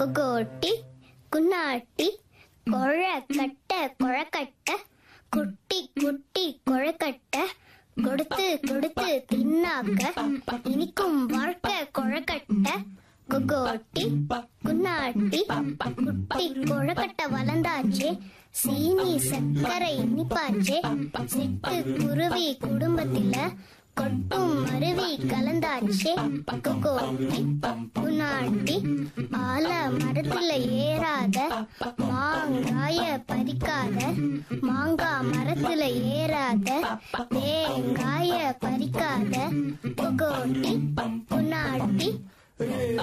கொகோட்டி குன்னாட்டி கொழக்கட்ட கொழக்கட்ட குட்டி குட்டி கொழக்கட்ட கொடுத்து கொடுத்து தின்னாக்க இனிக்கும் வாழ்க்கை கொழக்கட்ட கொகோட்டி குன்னாட்டி குட்டி கொழக்கட்ட வளர்ந்தாச்சு சீனி சர்க்கரை இனிப்பாச்சு சிட்டு குருவி குடும்பத்தில கொட்டும் அருவி கலந்தாச்சு கொகோட்டி குன்னாட்டி ஆல மரத்துல ஏறாத மாங்காய பறிக்காத மாங்காய் மரத்துல ஏறாத தேங்காய பறிக்காத கொகோட்டி குன்னாட்டி